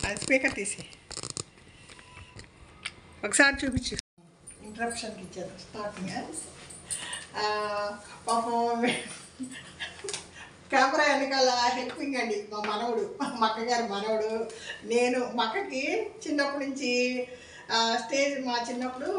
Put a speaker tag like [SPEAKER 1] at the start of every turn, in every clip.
[SPEAKER 1] అది స్పీకర్ తీసి ఒకసారి చూపించు ఇంటరప్షన్కి ఇచ్చారు స్టార్టింగ్ పాపం కెమెరా వెనకాల హెల్పింగ్ అండి మా మనవడు మా అక్కగారి మనవడు నేను మా అక్కకి చిన్నప్పటి నుంచి ఆ, స్టేజ్ మా చిన్నప్పుడు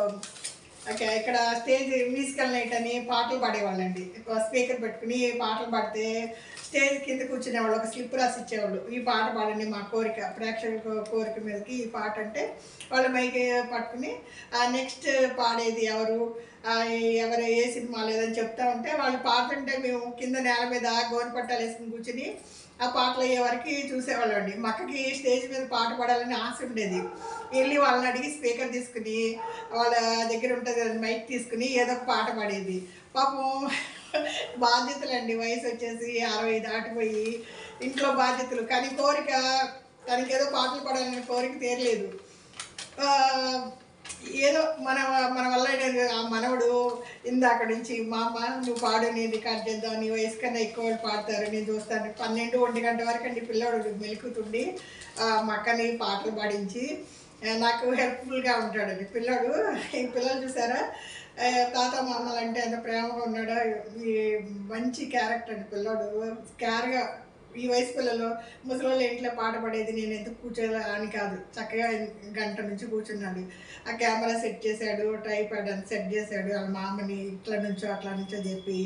[SPEAKER 1] ఓకే ఇక్కడ స్టేజ్ మ్యూజికల్ నైట్ అని పాటలు పాడేవాళ్ళండి స్పీకర్ పెట్టుకుని పాటలు పాడితే స్టేజ్ కింద కూర్చునేవాళ్ళు ఒక స్లిప్ రాసి ఇచ్చేవాళ్ళు ఈ పాట పాడండి మా కోరిక ప్రేక్షకుల కోరిక మీదకి ఈ పాట అంటే వాళ్ళు మైక్ పట్టుకుని నెక్స్ట్ పాడేది ఎవరు ఆ, ఎవరు ఏ సినిమా లేదని చెప్తా ఉంటే వాళ్ళు పాడుతుంటే మేము కింద నేల మీద గోను పట్టాలు వేసుకుని కూర్చుని ఆ పాటలు అయ్యే వరకు చూసేవాళ్ళం అండి మక్కకి స్టేజ్ మీద పాట పాడాలని ఆశ ఉండేది వెళ్ళి వాళ్ళని అడిగి స్పీకర్ తీసుకుని వాళ్ళ దగ్గర ఉంటుంది కదా మైక్ తీసుకుని ఏదో ఒక పాట పాడేది పాపం బాధ్యతలండి వయసు వచ్చేసి అరవై దాటిపోయి ఇంట్లో బాధ్యతలు కానీ కోరిక తనకి ఏదో పాటలు పాడాలని కోరిక తీరలేదు ఆ, ఏదో మన మన వల్ల అయినది ఆ మనవడు ఇందాక నుంచి మా అమ్మ నువ్వు పాడు నేను రికార్డ్ చేద్దాం నీ వయసు కన్నా ఎక్కువ వాళ్ళు పాడతారు నేను చూస్తాను పన్నెండు ఒంటి గంట వరకు అండి పిల్లవాడు మెలుకుతుండి ఆ, మా అక్కని పాటలు పాడించి ఆ, నాకు హెల్ప్ఫుల్గా ఉంటాడండి పిల్లాడు ఈ పిల్లలు చూసారా ఆ, తాత మామలు అంటే ఎంత ప్రేమగా ఉన్నాడో ఈ మంచి క్యారెక్టర్ అండి పిల్లాడు క్యార్గా ఈ వయసు పిల్లలు ముసలి ఇంట్లో పాట పడేది నేను ఎందుకు కూర్చోలే అని కాదు చక్కగా గంట నుంచి కూర్చున్నాడు ఆ కెమెరా సెట్ చేశాడు ట్రైపాడ్ అని సెట్ చేశాడు వాళ్ళ మామని ఇట్లా నుంచో అట్లా నుంచో చెప్పి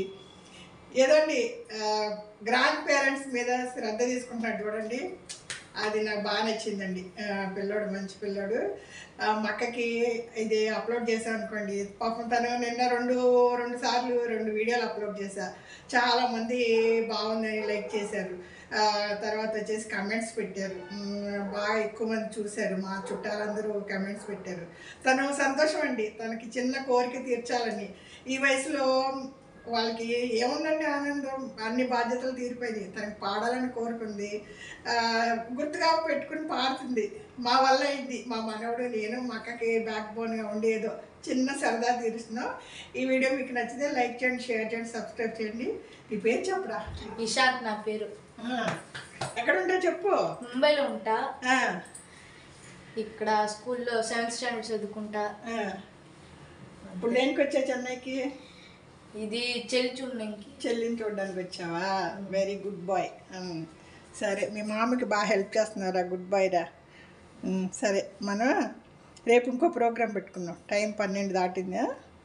[SPEAKER 1] ఏదండి గ్రాండ్ పేరెంట్స్ మీద శ్రద్ధ తీసుకుంటున్నాడు చూడండి అది నాకు బాగా నచ్చిందండి ఆ, పిల్లోడు మంచి పిల్లోడు ఆ, మా అక్కకి ఇది అప్లోడ్ చేశాను అనుకోండి పాపం తను నిన్న రెండు రెండు సార్లు రెండు వీడియోలు అప్లోడ్ చేశా చాలా మంది బాగుందని లైక్ చేశారు ఆ, తర్వాత వచ్చేసి కమెంట్స్ పెట్టారు మ్, బాగా ఎక్కువ మంది చూశారు మా చుట్టాలందరూ కమెంట్స్ పెట్టారు తను సంతోషం అండి తనకి చిన్న కోరిక తీర్చాలని ఈ వయసులో వాళ్ళకి ఏముందండి ఆనందం అన్ని బాధ్యతలు తీరిపోయినాయి తనకి పాడాలని కోరుకుంది ఆ, గుర్తుగా పెట్టుకుని పాడుతుంది మా వల్ల అయింది మా మనవడు నేను మా అక్కకి బ్యాక్ బోన్గా ఉండి ఏదో చిన్న సరదా తీరుస్తున్నాం ఈ వీడియో మీకు నచ్చితే లైక్ చేయండి షేర్ చేయండి సబ్స్క్రైబ్ చేయండి నీ పేరు చెప్పురా
[SPEAKER 2] ఇషాక్ నా పేరు
[SPEAKER 1] ఆ, ఎక్కడ ఉంటా చెప్పు
[SPEAKER 2] ముంబైలో ఉంటా
[SPEAKER 1] ఆ,
[SPEAKER 2] ఇక్కడ స్కూల్లో సెవెంత్ స్టాండర్డ్ చదువుకుంటా
[SPEAKER 1] ఆ. ఇప్పుడు దేనికి వచ్చా చెన్నైకి
[SPEAKER 2] ఇది చెల్లి చూడడానికి
[SPEAKER 1] చెల్లిని చూడడానికి వచ్చావా వెరీ గుడ్ బాయ్ సరే మీ మామకి బాగా హెల్ప్ చేస్తున్నారా గుడ్ బాయ్ రా ఉమ్, సరే మనం రేపు ఇంకో ప్రోగ్రాం పెట్టుకుందాం టైం పన్నెండు దాటిందా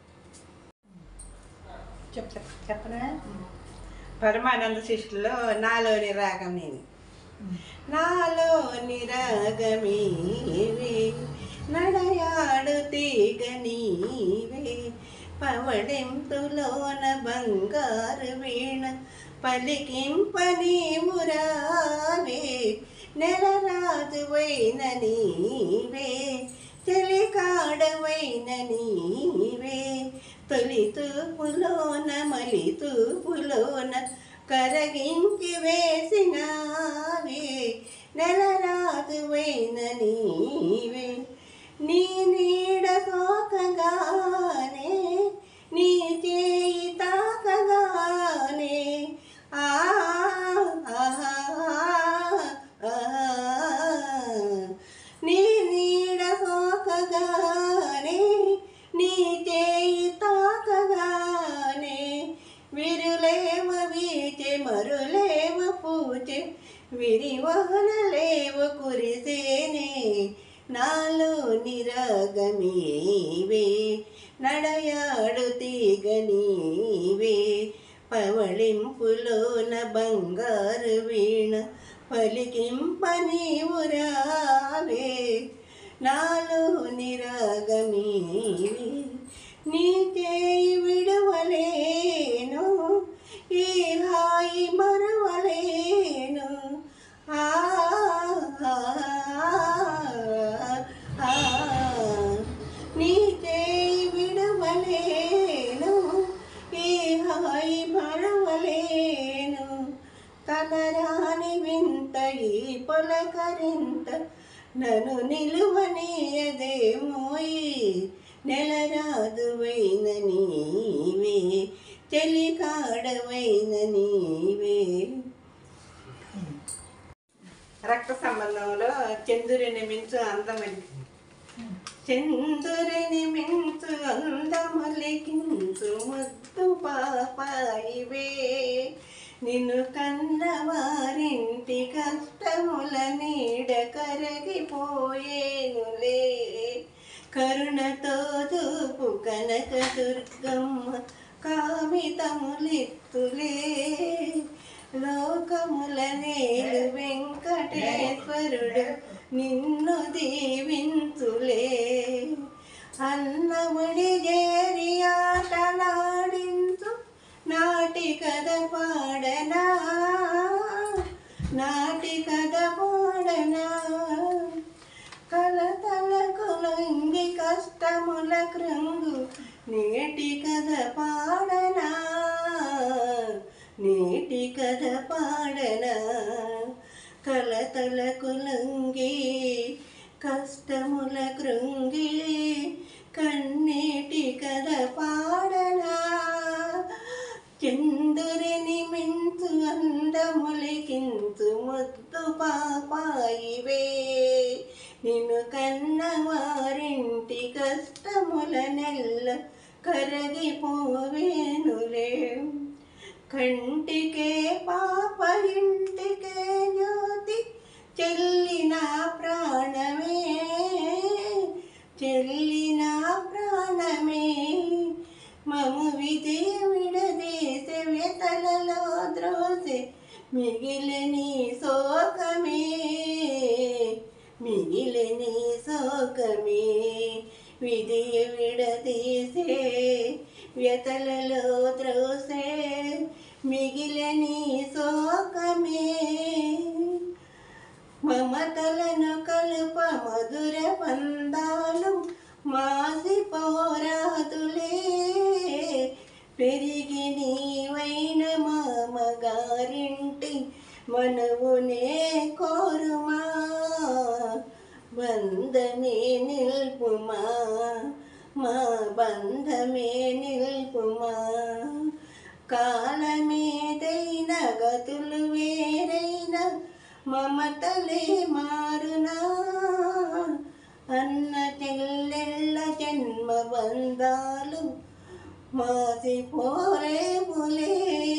[SPEAKER 1] చెప్తా చెప్పనా
[SPEAKER 3] పరమానంద శిష్యులో నాలోని రాగం నేను నాలోని రాగమీవే నడయాడు తీగ నీవే పవడింపులోన బంగారు వీణ పలికింప నీవురావే నెలరాజువైన నీవే చెలికాడవైన నీవే తొలి తూపులోన మలి తూపులోన కరగించి వేసినావే నెలరాజువైన నీవే నీ నీడ సోకగానే నీ చేయి తాకగానే ఆ ఆహా, ఆహా. నీ నీడ సోకగానే నీ చేయి తాకగానే విరులేవ వీచే మరులేవ పూచే విరివహనలేవ కురిసేనే నాలో నిరాగమీవే నడయాడు తీగ నీవే పవళింపులోన బంగారు వీణ పలికింప నీవు రావే నాలో నిరాగమీవే నీ చేయి విడవలేను ఈ హాయి మరవలేను ఆ ఆ, ఆ, నీ చేయి విడవలేను ఈ హాయి మరవలేను తలరాని వింత ఈ పొలకరింత నన్ను నిలువనీయదేమోయి నెలరాజువైన నీవే చెలికాడవైన నీవే రక్త సంబంధంలో చంద్రుని మించు అందమని చంద్రుని మించు అందమలికించు ముద్దు పాపాయివే నిన్ను కన్నవారింటి కష్టముల నీడ కరగిపోయేనులే కరుణతో చూపు కనక దుర్గమ్మ కామితములిత్తులే లోకముల నేలు వెంకటేశ్వరుడు నిన్ను దీవించులే అన్నముడి చేరి ఆటలాడించు నాటి కథ పాడనా నాటి కథ పాడనా కలతలకు లొంగి కష్టముల కృంగు నేటి కథ పాడనా నేటి కథ పాడనా కలతలకు లొంగి కష్టముల కృంగి కన్నీటి కథ పాడనా చందురిని మించు అందములికించు ముద్దు పాపాయివే నిన్ను కన్నవారింటి కష్టముల నెల్ల కరగిపోవేనులే కంటికే పాప ఇంటికే జ్యోతి చెల్లిన ప్రాణమే చెల్లిన ప్రాణమే మము విధి విడదీస వ్యతలలో ద్రోసె మిగిలిని శోకమే మిగిలిని శోకమే విధి విడదీసే వ్యతలలో ద్రోసే మిగిలిని శోకమే మమతలను కలుప మధుర పందాలు మాసి పోరాదులే పెరిగి నీవైన మామగారింటి మనవునే కోరుమా బంధమే నిల్పుమా మా బంధమే నిల్పుమా కాలమేదైన గతులు వేరైన మమతలే మారునా అన్న చెల్లెళ్ళ జన్మ బంధాలు మాసిపోరే పులే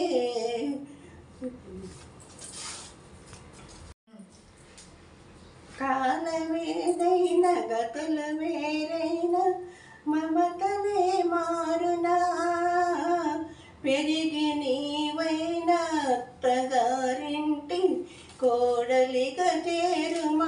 [SPEAKER 3] కాలమేదైన గతుల వేరైన మమతలే మారునా పెరిగి నీవైన అత్తగారింటి కోడలిగా చేరుమా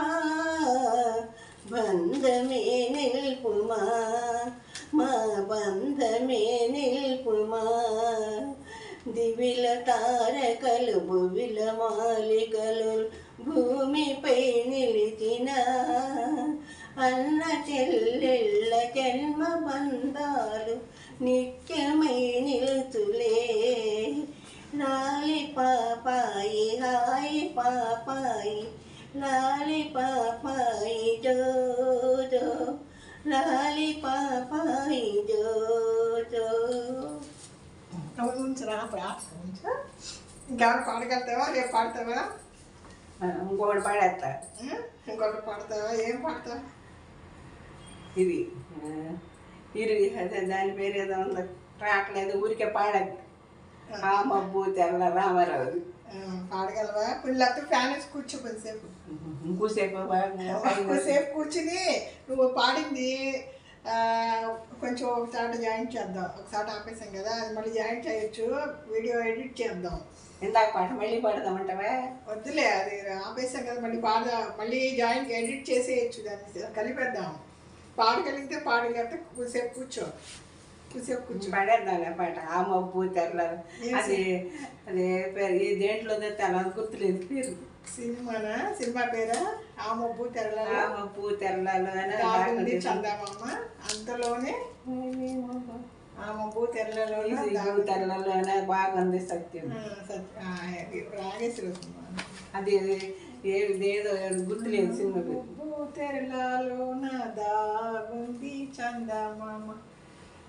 [SPEAKER 3] బంధమే నిల్పుమా మా బంధమే నిల్పుమా దివిల తారకలు భువిల మాలికలు భూమిపై నిలిచిన అన్న చెల్లెళ్ళ జన్మ బంధాలు నిత్యమై నిలుతులే లాలి పాపాయి హాయి పాపాయి లాలి పాపాయి జో జో లాలి పాపాయి జో జో
[SPEAKER 1] అవును ఉంచరా ఉంచా ఇంకెవరు పాడగలుగుతావా రేపు పాడతావా
[SPEAKER 3] ఇంకోటి పాడేస్తా
[SPEAKER 1] ఉం? ఇంకొకటి పాడతావా ఏం పాడతావు
[SPEAKER 3] ఇది ఆ, ఇరుగు అదే దాని పేరు ఏదో ఉంది రావట్లేదు ఊరికే పాడద్దు ఆ మబ్బు తెల్ల రామారావు
[SPEAKER 1] ఆ, పాడగలవా పిల్లలతో ఫ్యాన్ వేసి కూర్చో కొద్దిసేపు
[SPEAKER 3] ఇంకోసేపు బాగా
[SPEAKER 1] కొద్దిసేపు కూర్చుని నువ్వు పాడింది ఆ, కొంచెం ఒకసారి జాయిన్ చేద్దాం ఒకసారి ఆపేసాం కదా అది మళ్ళీ జాయిన్ చేయొచ్చు వీడియో ఎడిట్ చేద్దాం
[SPEAKER 3] ఇందాక పాట మళ్ళీ పాడదామంటావా
[SPEAKER 1] వద్దులే అది ఆపేసాం కదా మళ్ళీ పాడదా మళ్ళీ జాయిన్ ఎడిట్ చేసేయచ్చు దాన్ని కలిపేద్దాం పాడగలిగితే పాడగలిగితే కూసేపు కూర్చో కూసేపు కూర్చో
[SPEAKER 3] పాడేద్దాంలే పాట ఆ మబ్బు తెల్ల అది అది పేరు ఈ దేంట్లో తెల్ల గుర్తులేదు పేరు
[SPEAKER 1] సినిమానా సినిమా పేరా ఆ మబ్బు తెరల
[SPEAKER 3] ఆ మబ్బు తెల్లలో అని
[SPEAKER 1] దాగుంది చందమామ అంతలోనే ఆ మబ్బు తెరలలో
[SPEAKER 3] ఈ మబ్బు తెల్లలో బాగుంది సత్యం
[SPEAKER 1] రాగేశ్వర సినిమా
[SPEAKER 3] అది ఏ- ఏదో గుర్తులేదు సినిమా పేరు
[SPEAKER 1] మబ్బు తెరలలో దాగుంది చందమామ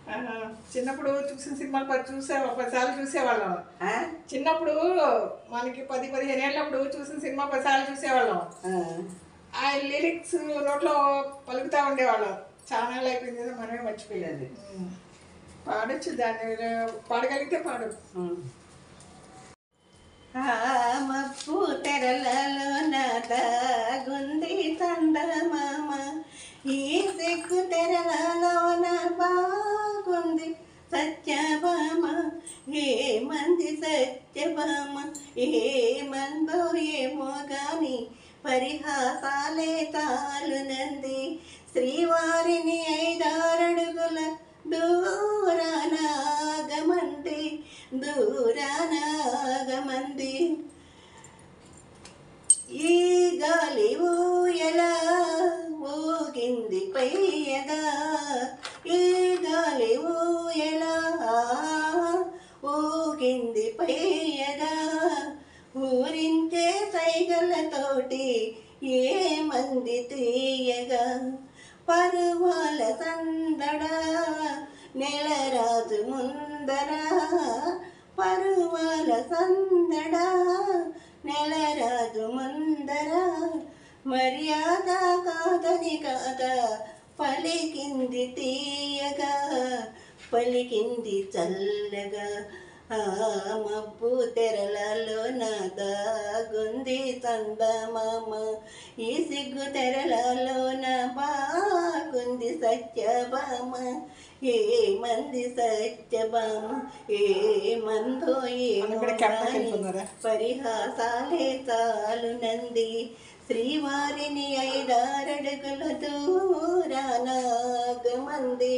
[SPEAKER 1] ఆహా. చిన్నప్పుడు చూసిన సినిమాలు పది చూసే పదిసార్లు చూసేవాళ్ళం
[SPEAKER 3] ఆ?
[SPEAKER 1] చిన్నప్పుడు మనకి పది పదిహేను ఏళ్ళప్పుడు చూసిన సినిమా పదిసార్లు చూసేవాళ్ళం
[SPEAKER 3] ఆ.
[SPEAKER 1] ఆ లిరిక్స్ నోట్లో పలుకుతా ఉండేవాళ్ళం చాలా ఏళ్ళు అయిపోయింది కదా మనమే మర్చిపోయేది ఉమ్. పాడొచ్చు దాన్ని పాడగలిగితే పాడు
[SPEAKER 3] ఉమ్. ఆ మబ్బు తెరలలో నాగుంది తందమామ ఈ సిగ్గు తెరలలో బాగుంది సత్యభామ ఏ మంది సత్యభామ ఏ మందో ఏమో గాని పరిహాసాలే తాలునంది శ్రీవారిని ఐదారడుగుల దూరానాగమంది దూరానాగమంది ఈ గాలి ఊయల ఊగింది పయ్యగా ఈ గాలి ఊయల ఊగింది పయ్యగా ఊరించే సైగలతోటి ఏ మంది తీయగా పరువాల సందడ నెలరాజు ముందర పరువాల సందడ నెలరాజు ముందర మర్యాద కాదని కాద పలికింది తీయగా పలికింది చల్లగా ఆ మబ్బు తెరలలో నాదాగుంది చందమామ ఈ సిగ్గు తెరలలో నా బాగుంది సత్యభామ ఏ మంది సత్యభామ ఏ మందో ఏ
[SPEAKER 1] మనం కూడా కెమెరాకి వెళ్ళిపోతున్నారా?
[SPEAKER 3] పరిహాసాలే తాలునంది శ్రీవారిని ఐదారడుగుల దూరానాగమంది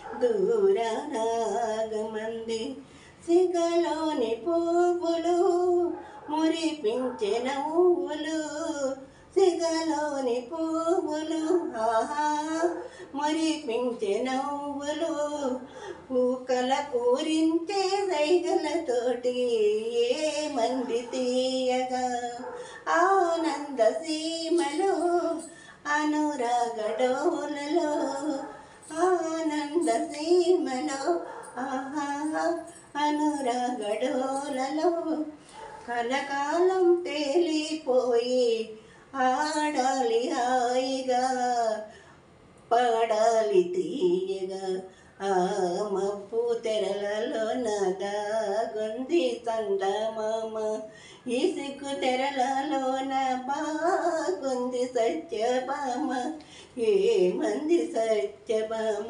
[SPEAKER 3] దూరానాగమంది సిగలోని పువ్వులు మురిపించే నవ్వులు సిగలోని పువ్వులు ఆహా మురిపించే నవ్వులు పూకల పూరించే సైగలతోటి ఏ మంది తీయగా ఆనంద సీమలో అనురాగడోలలో ఆనంద సీమలో ఆహా అనురాగడోలలో కలకాలం తేలిపోయి ఆడాలి హాయిగా పాడాలి తీయగా ఆ మబ్బు తెరలలో నాదాగుంది చందమామ ఈ సిగ్గు తెరలలో బాగుంది సత్యభామ ఏ మంది సత్యభామ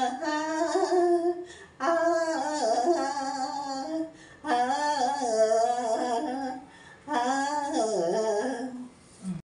[SPEAKER 3] ఆహా ఆ